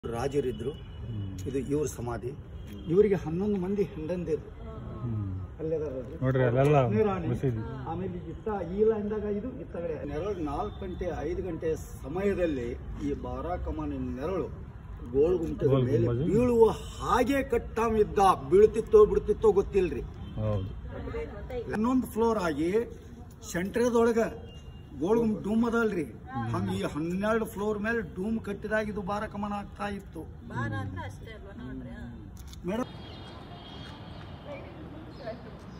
ರಾಜರಿದ್ರು ಇದು ಇವ್ರ ಸಮಾಧಿ ಇವರಿಗೆ ಹನ್ನೊಂದು ಮಂದಿ ಹೆಂಡಂದಿರು ಅಲ್ಲಿದಾರಲ್ರಿ ನೋಡ್ರಿ ಅಲ್ಲೆಲ್ಲ ನೀರಾಣಿ. ಮಸೀದಿ ಆಮೇಲೆ ಇತ್ತ ಈ ಲೈನ್ದಾಗ ಇದು ಇತ್ತಗಡೆ ನೆರಳು ನಾಲ್ಕು ಗಂಟೆ ಐದು ಗಂಟೆ ಸಮಯದಲ್ಲಿ ಈ ಬಾರಾ ಕಮಾನಿನ ನೆರಳು ಗೋಳ್ಗುಂಟದ ಗೋಲ್ ಮೇಲೆ ಗುಂಬಜ್. ಬೀಳುವ ಹಾಗೆ ಕಟ್ಟಾಮಿದ್ದ ಬೀಳ್ತಿತ್ತೋ ಬಿಡ್ತಿತ್ತೋ ಗೊತ್ತಿಲ್ರಿ ಹೌದು ಹನ್ನೊಂದು ಫ್ಲೋರ್ ಆಗಿ ಸೆಂಟ್ರದೊಳಗ ಗೋಳ್ಗುಂಬ ಡೂಮ್ ಅದಲ್ರಿ ಹಂಗ ಈ ಹನ್ನೆರಡು ಫ್ಲೋರ್ ಮೇಲೆ ಡೂಮ್ ಕಟ್ಟಿದಾಗ ಇದು ಬಾರ ಕಮನ ಆಗ್ತಾ ಇತ್ತು ಮೇಡಮ್